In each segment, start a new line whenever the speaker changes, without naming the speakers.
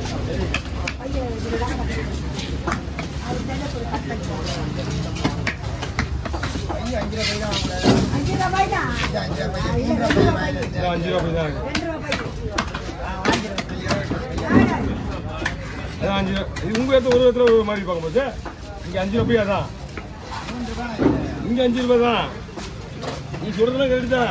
இதெல்லாம் அஞ்சு ரூபா போய் தான் இருக்கு அதான் அஞ்சு ரூபா இது உங்க இடத்துல ஒரு இடத்துல ஒரு மாதிரி பார்க்கும்போது இங்க அஞ்சு ரூபாய் அதான் இங்க அஞ்சு ரூபாய் தான் நீ சொல்றதெல்லாம் கரெக்ட் தான்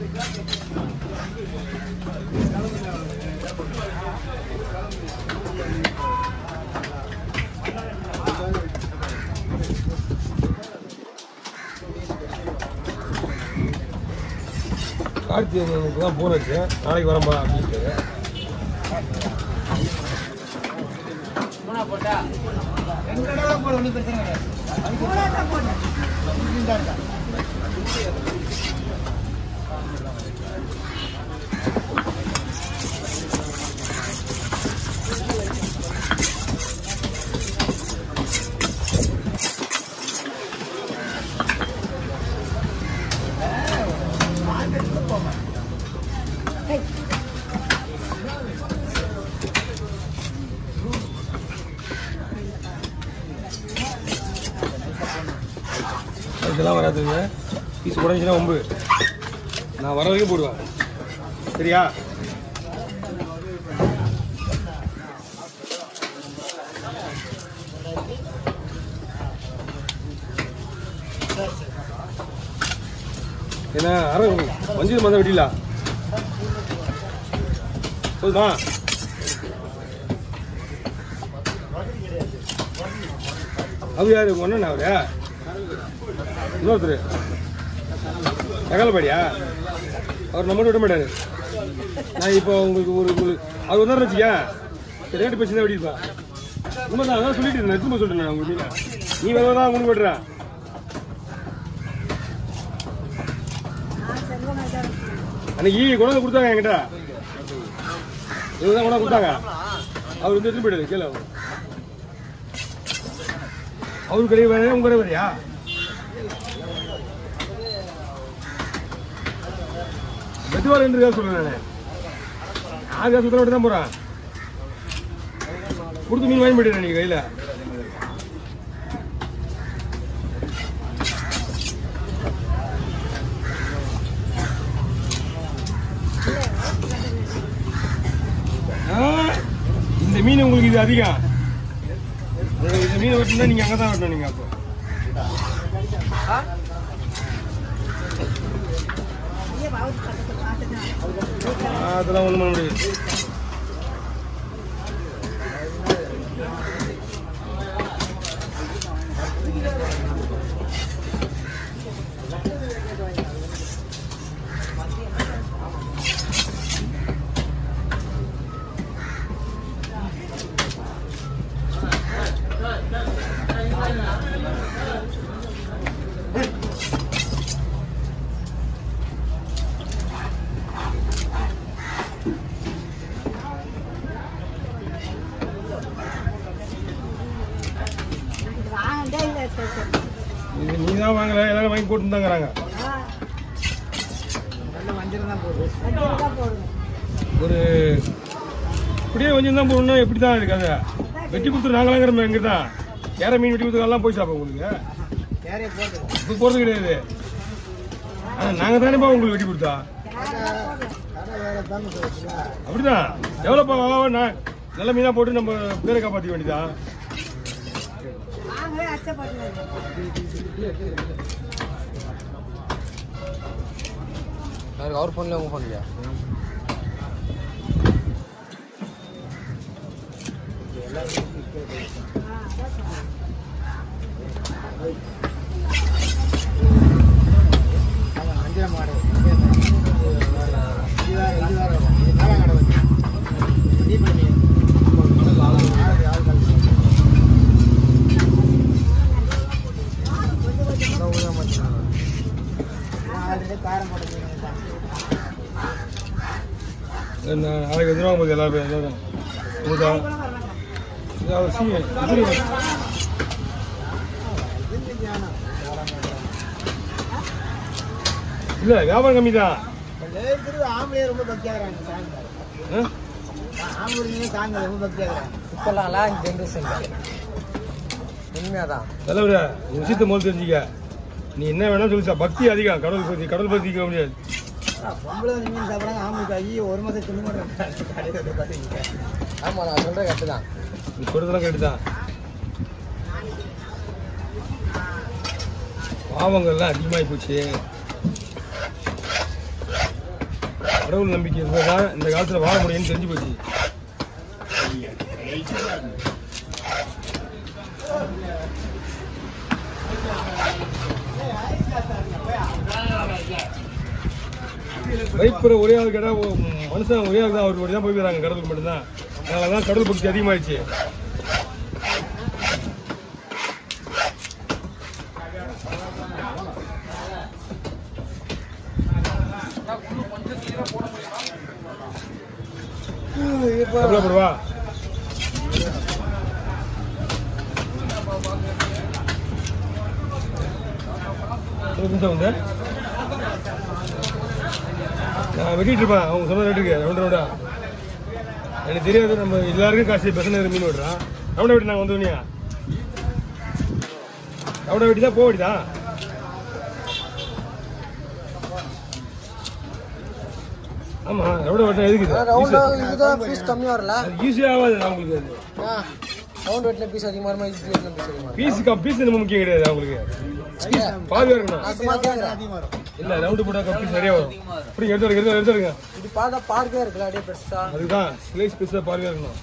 கார்த்திகனுக்கு தான் போன் வச்சு நாளைக்கு வரம்பா அப்படின்ட்டு இதெல்லாம் வராதுங்க பீஸ் உடஞ்சுன்னா ஒம்பு நான் வர வரைக்கும் போடுவேன் சரியா என்ன அரை மஞ்சள் மந்த வெட்டிலா போதுமா அவர் யாரு உங்க அண்ணன் அவரு இன்னொருத்தர் தகவல்படியா அவர் நம்ம விட மாட்டாரு நான் இப்போ உங்களுக்கு ஒரு உங்களுக்கு அவர் வந்தாரு வச்சுக்க ரேட்டு பேசி தான் வெட்டிருப்பேன் உண்மைதான் அதான் சொல்லிட்டு இருந்தேன் திரும்ப சொல்லிட்டேன் நான் உங்க மீனா நீ வேறதான் உங்களுக்கு விடுறேன் அன்னைக்கு கொண்டாந்து கொடுத்தாங்க என்கிட்ட இதுதான் கொண்டாந்து கொடுத்தாங்க அவர் வந்து எடுத்துட்டு போயிட்டாரு கேளு அவர் அவரு கடை வேற உங்க கடை வேறையா மெதுவாக ரெண்டு சொல்றேன் நான் நான் காசு சுத்தம் தான் போறேன் கொடுத்து மீன் வாங்கி போயிட்டேன் நீங்க கையில ஆ, இந்த மீன் உங்களுக்கு இது அதிகம் இந்த மீன் வெட்டினா நீங்க அங்கதான் வெட்டணும் நீங்க அப்போ ஆ, அதெல்லாம் ஒண்ணும் பண்ண முடியாது இது நீ தான் வாங்கல எல்லாரும் வாங்கி போட்டு தாங்கிறாங்க ஒரு இப்படியே கொஞ்சம் தான் போடணும் எப்படி தான் இருக்கு அது வெட்டி கொடுத்துரு நாங்களாங்கிற எங்க தான் ஏற மீன் வெட்டி கொடுத்துருக்கலாம் போய் சாப்பிடும் உங்களுக்கு இது போறது கிடையாது ஆனா நாங்க தானேப்பா உங்களுக்கு வெட்டி கொடுத்தா அப்படிதான் எவ்வளோப்பா நான் நல்ல மீனா போட்டு நம்ம பேரை காப்பாற்றிக்க வேண்டியதான்
அவர் ஃபோன்ல உங்க ஃபோன்லயா அஞ்சரை மாடு காரம் போட்டு
என்ன, நாளைக்கு வந்துருவாங்க போது எல்லாரும் எல்லாரும் ஊதா இது அவர் சி இது இல்ல வியாபாரம் கம்மி தான்
இருக்கிறது ஆம்பளையே ரொம்ப பக்தியாகிறாங்க சாயங்காலம் ஆம்பூர் தாங்க ரொம்ப பக்தியாக இப்பெல்லாம் லாங் ஜென்ரேஷன் உண்மையாதான்
தலைவர ஒரு விஷயத்த முதல் தெரிஞ்சுக்க நீ என்ன வேணாலும் சொல்லிச்சா பக்தி அதிகம் கடவுள் பத்தி கடவுள் பத்தி கேட்க முடியாது
பொம்பளை வந்து மீன் சாப்பிட்றாங்க ஆம்பளுக்கு ஐயோ ஒரு மாதம் துணி மட்டும் ஆமாம் நான் சொல்கிறேன் கரெக்டு தான்
நீ சொல்றதெல்லாம் கேட்டுதான் பாவங்கள்லாம் அதிகமாகி போச்சு கடவுள் நம்பிக்கை இருந்தால் தான் இந்த காலத்தில் வாழ முடியும்னு தெரிஞ்சு போச்சு வைப்புற ஒரே ஆள் கேட்டால் மனுஷன் ஒரே ஆள் தான் அவர் மட்டும் தான் போய் வராங்க கடவுளுக்கு மட்டும்தான் அதனால தான் கடவுள் பக்தி அதிகமாயிடுச்சு எவ்வளோ போடுவா ஒரு நிமிஷம் வந்து நான் வெட்டிட்டு இருப்பேன் அவங்க சொன்ன ரேட்டுக்கு ரவுண்ட் ரவுண்டா எனக்கு தெரியாது நம்ம எல்லாருக்கும் காசு பசங்க மீன் விடுறான் ரவுண்டா வெட்டி நாங்கள் வந்து வந்தியா ரவுண்டா வெட்டி தான் போக வேண்டியதான் ஆமா ரவுண்டா வெட்டினா எதுக்கு இது?
ரவுண்டா
Easy-
இதுதான் பீஸ் கம்மியாக வரல
அது ஈஸியாக ஆகாது அவங்களுக்கு அது
ரவுண்ட் வெட்டில் பீஸ் அதிகமாக இருக்குமா இது வெட்டில் பீஸ் அதிகமாக
பீஸுக்கு பீஸ் நம்ம முக்கியம் கிடையாது அவங்களுக்கு பாதியா இருக்கணும்
நான் சும்மா கேட்குறேன்
இல்ல ரவுண்டு போட்டா கப்பி சரியா வரும் இப்படி எடுத்து எடுத்து எடுத்து எடுங்க
இது பார்த்தா பார்க்கவே இருக்குல்ல அப்படியே பெருசா
அதுதான் ஸ்லைஸ் பீஸா பாதியா இருக்கணும்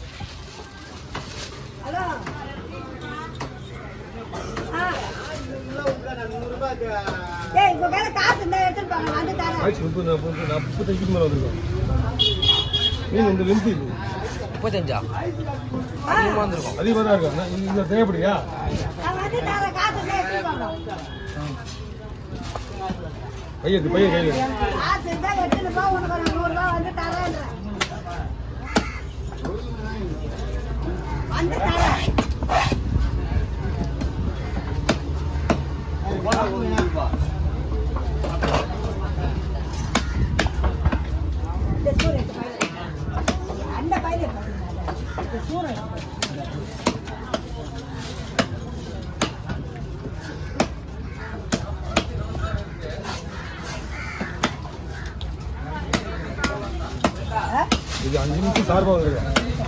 ஏய் இப்ப வேற காசு இருந்தா எடுத்துட்டு போங்க வந்து தரேன்
ஆயிடுச்சு முப்பது நாற்பது நாற்பத்தஞ்சு மேல வந்துருக்கும் மீன் வந்து லென்த் இது
முப்பத்தஞ்சா அதிகமாக வந்திருக்கும்
அதிகமாக தான் இருக்கும் நான் இந்த தேவைப்படுறியா
நான் வந்து தரேன் காசு இருந்தா எடுத்துட்டு போங்க
பையன் பையன் கையில்
காசு இருந்தா எடுத்துட்டு போ உனக்கு ஒரு நூறு ரூபாய் வந்து தரேன் வந்து தரேன் இந்த சூரியன் அந்த பயிரை இந்த சூரியன்
இது அஞ்சு நிமிஷம் சார்பாக வந்துருக்கு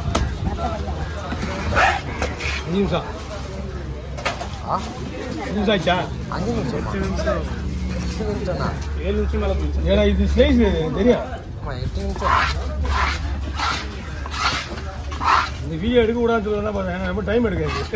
அஞ்சு நிமிஷம்
ஆ
அஞ்சு நிமிஷம் ஆச்சா
அஞ்சு நிமிஷம் எட்டு நிமிஷம்ண்ணா
ஏழு நிமிஷம் மேலே ஏன்னா இது ஸ்லைஸ் தெரியும்
ஆமாம் எட்டு நிமிஷம்
இந்த வீடியோ எடுக்க கூடாதுன்னு சொல்லி தான் பார்த்தேன் ஏன்னா ரொம்ப டைம் எடுக்காது